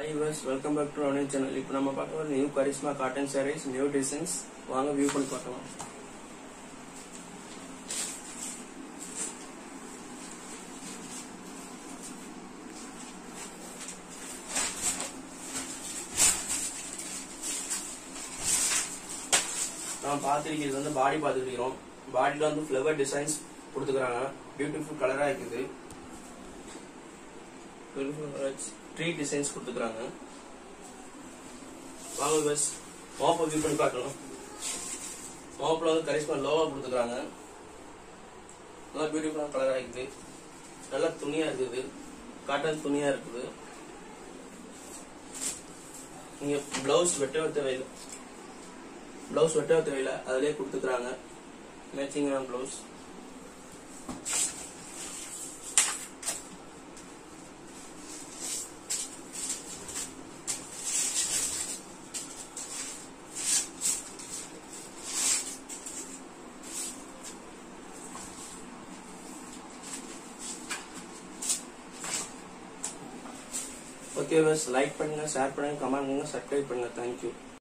high viewers welcome back to அவனே channel இப்போ நம்ம பார்க்க போகிற new Karishma cotton saris new designs வாங்க வியூ பண்ணி பார்க்கலாம் நம்ம பார்த்துருக்கிறது வந்து பாடி பார்த்துருக்கிறோம் பாடியில் வந்து ஃப்ளவர் டிசைன்ஸ் கொடுத்துக்கிறாங்க பியூட்டிஃபுல் கலராக இருக்குது ட்ரீ டிசைன்ஸ் கொடுத்துக்கிறாங்க வாங்க பஸ் மாப்பை வியூ பண்ணி பார்க்கலாம் மாப்பில் வந்து கரிஷ்மா லோவா கொடுத்துக்கிறாங்க நல்லா பியூட்டிஃபுல்லான கலராக இருக்குது நல்லா துணியாக இருக்குது காட்டன் துணியாக இருக்குது இங்கே ப்ளவுஸ் வெட்டவே தேவையில்லை ப்ளவுஸ் வெட்டவே தேவையில்லை அதிலே கொடுத்துக்கிறாங்க மேட்சிங்கான ப்ளவுஸ் ஓகே பஸ் லைக் பண்ணுங்க ஷேர் பண்ணுங்க கமெண்ட் பண்ணுங்க சப்ஸ்கிரைப் பண்ணுங்க தேங்க்யூ